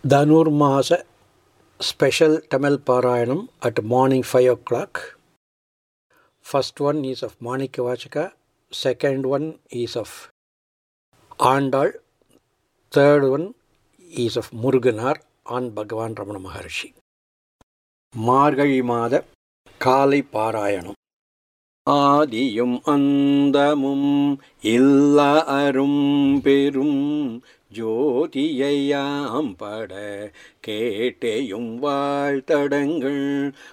Dhanurmasa special Tamil Parayanam at morning 5 o'clock. First one is of Manikavachaka, second one is of Andal, third one is of Muruganar on Bhagavan Ramana Maharshi. மார்கழி மாத காலை பாராயணம் ஆதியும் அந்தமும் இல்ல அரும் பெரும் ஜோதியையாம் பட கேட்டேயும் வாழ்த்தடங்கள்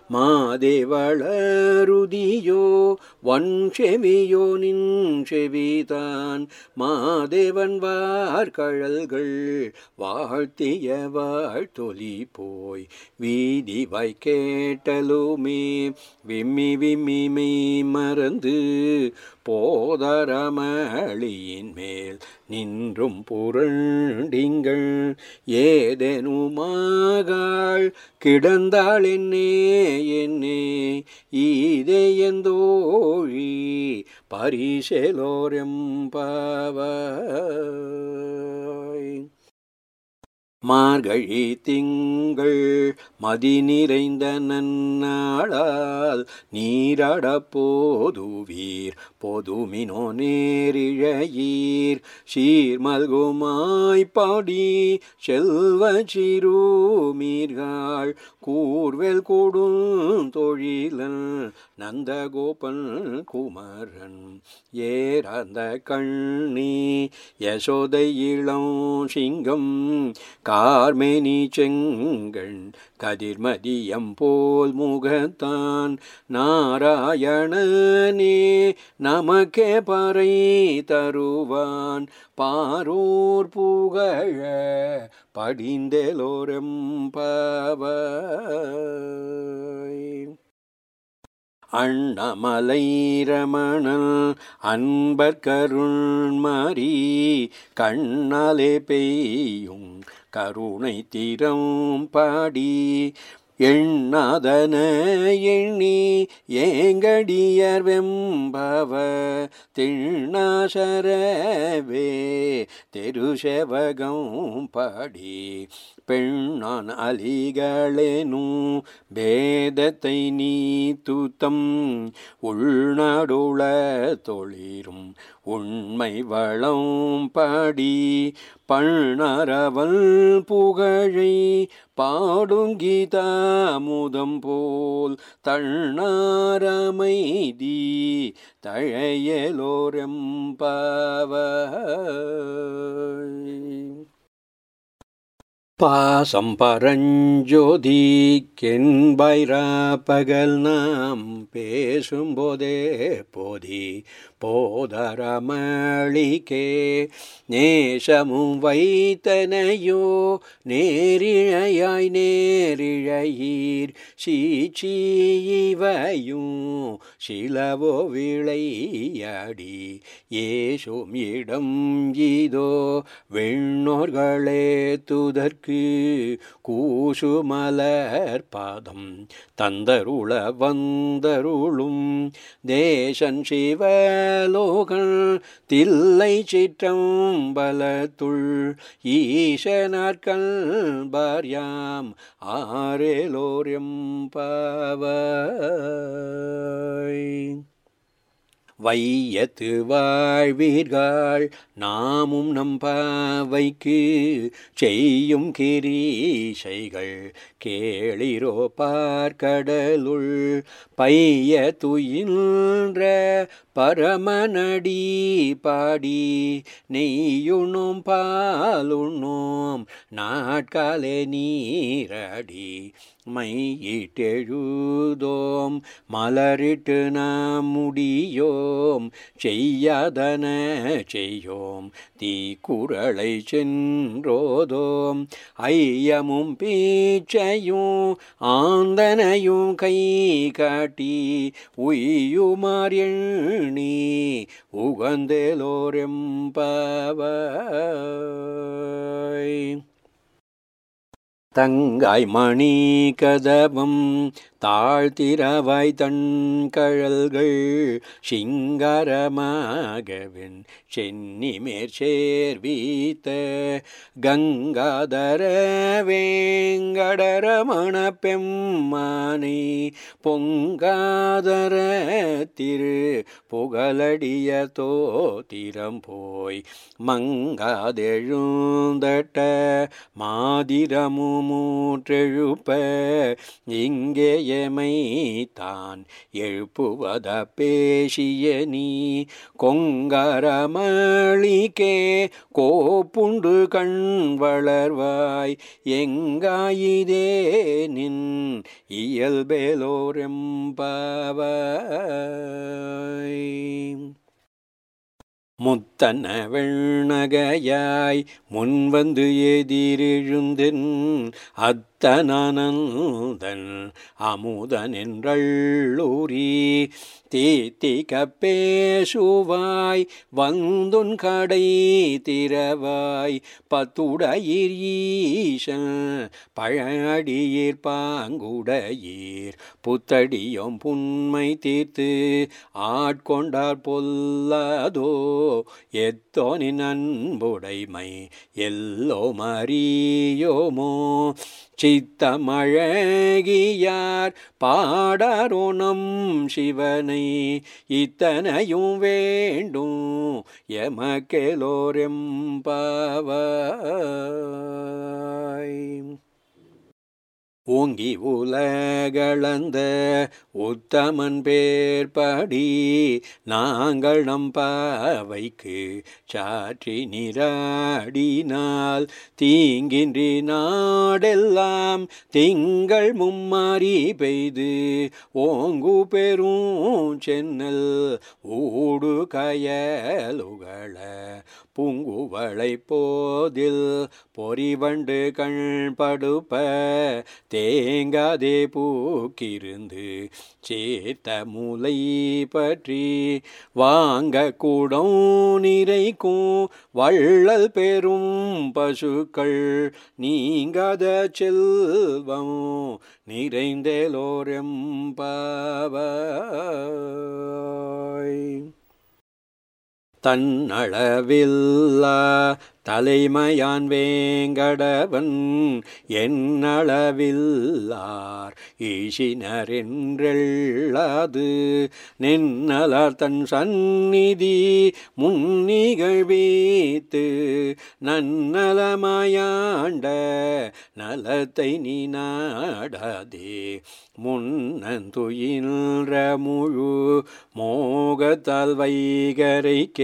மாதேவளருதியோ வன் செவியோ நின் செவிதான் மாதேவன் வார்கழல்கள் வாழ்த்திய வாழ்த்தொலி போய் வீதி வை கேட்டலுமே விம்மி விம்மி மெய் மறந்து போதரமளியின் மேல் நின்றும் புரண்டிங்கள் ஏதேனுமாகாள் கிடந்தாள் என்னே என்னே ஈதே எந்தோழி பரிசெலோரெம்பாவாய் மார்கழி திங்கள் மதி நிறைந்த நன்னாளால் நீராட போதுவீர் பொதுமினோ நேரிழையீர் சீர்மல்குமாய் பாடி செல்வ சிறுமீர்கள் கூர்வேல் கூடும் தொழிலன் நந்தகோபன் குமரன் ஏறந்த கண்ணி யசோதை இளம் சிங்கம் கார்மேனி செங்கண் கதிர்மதியம் போல் முகத்தான் நாராயணனே நமக்கே பறை தருவான் பாரூர் புகழ படிந்தெலோரெம்பவை அண்ணமலை ரமணன் அன்பர் கருண்மரி கண்ணாலே பெய்யும் கருணை திறம் பாடி எண்ணாதன எண்ணி ஏங்கடியர் வெம்பவ திண்ணாசரவே தெருசெவகம் பாடி பெண்ணான் அலிகளேனும் பேதத்தை நீ தூத்தம் உள்நாடுள தொழிரும் உண்மை வளம் பாடி பணரவல் புகழை பாடுங்கீதாமுதம் போல் தண்ணாரமைதி தழையலோரெம்பாவ பாசம் பரஞ்சோதி கென்பைரா பகல் நாம் பேசும்போதே போதி போதரமளிக்கே நேசமும் வைத்தனையோ நேரிழையாய் நேரிழையீர் சீச்சீவையும் சிலவோ விளையாடி ஏசும் இடம் இதோ வெண்ணோர்களே துதற்கு கூசுமலர் பாதம் தந்தருள வந்தருளும் தேசன் சிவலோகன் தில்லை சிற்றம்பலத்துள் ஈசனார்கல் பாரியாம் ஆரேலோரியம் பாவாய் வையத்து வாழ்வீர்கள் நாமும் நம் பாவைக்கு செய்யும் கிரீசைகள் கேளிரோ பார்க்கடலுள் பைய துயின்ற பரமநடி பாடி நெய்யுண்ணும் பாலுண்ணோம் நாட்காலே நீரடி மையிட்டெழுதோம் மலரிட்டு நாம் முடியோம் செய்யாதன செய்யோம் தீக்குறளை சென்றோதோம் ஐயமும் பீச்சையும் ஆந்தனையும் கை காட்டி உய்யுமார் எண்ணி உகந்தேலோரெம்பாவாய் தங்காய் மணி கதவம் தாழ்த்திரவாய் தன்கழல்கள் சிங்காரமாகவின் சென்னி மேற்சேர்வீத்த கங்காதர வேங்கடரமண பெம்மானை பொங்காதர திரு புகழடிய தோத்திரம் போய் மங்காதெழுந்தட்ட மாதிரமும் மூற்றெழுப்ப இங்கே எமை தான் எழுப்புவத பேசிய நீ கொங்கரமளிக்கே கோப்புண்டு கண் வளர்வாய் எங்காயிதே நின் இயல்பேலோரெம்பாவாய் முத்தன வெண்ணகையாய் முன்வந்து எதிரெழுந்தென் அத்தனந்தன் அமுதன் என்றள்ளூரி தீத்திக பேசுவாய் வந்துன் கடை திறவாய் பத்துடையீர் ஈசன் பழடியீர் பாங்குடையீர் புத்தடியும் புன்மை தீர்த்து ஆட்கொண்டார் பொல்லாதோ எத்தோனின் அன்புடைமை எல்லோ மறியோமோ சித்தமழகியார் பாடாரோணம் சிவனை இத்தனையும் வேண்டும் எமக்கெலோரெம்பாவாய் ஓங்கி உலகளந்த உத்தமன் பேர்படி நாங்கள் நம்பாவைக்கு சாற்றி நிராடினால் தீங்கின்றி நாடெல்லாம் திங்கள் மும்மாறி பெய்து ஓங்கு பெரும் சென்னல் ஊடு கயலுகள பூங்குவளை போதில் பொறிவண்டு கண் படுப்ப தேங்காதே பூக்கிருந்து சேர்த்த மூலை பற்றி வாங்க கூடம் நிறைக்கும் வள்ளல் பெரும் பசுக்கள் நீங்காத செல்வம் நிறைந்தேலோரெம்பாவாய் தன்னளவில்லா தலைமையான் வேங்கடவன் என்னளவில்லார் ஈசினரென்றெள்ளாது நின்னலார் தன் சந்நிதி முன்னிகழ்வீத்து நன்னலமாயாண்ட நலத்தை நீ நாடாதே முன்னந்துயின்ற முழு மோகத்தால் வைகரைக்கே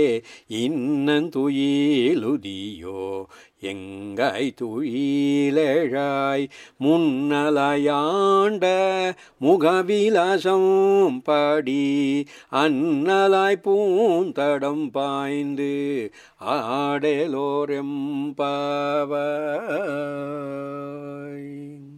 இன்னந்துயிலுதியோ எங்காய் துயிலழாய் முன்னலாயாண்ட முகவிலாசம் பாடி அன்னலாய் பூந்தடம் பாய்ந்து ஆடலோரெம்பாவாய்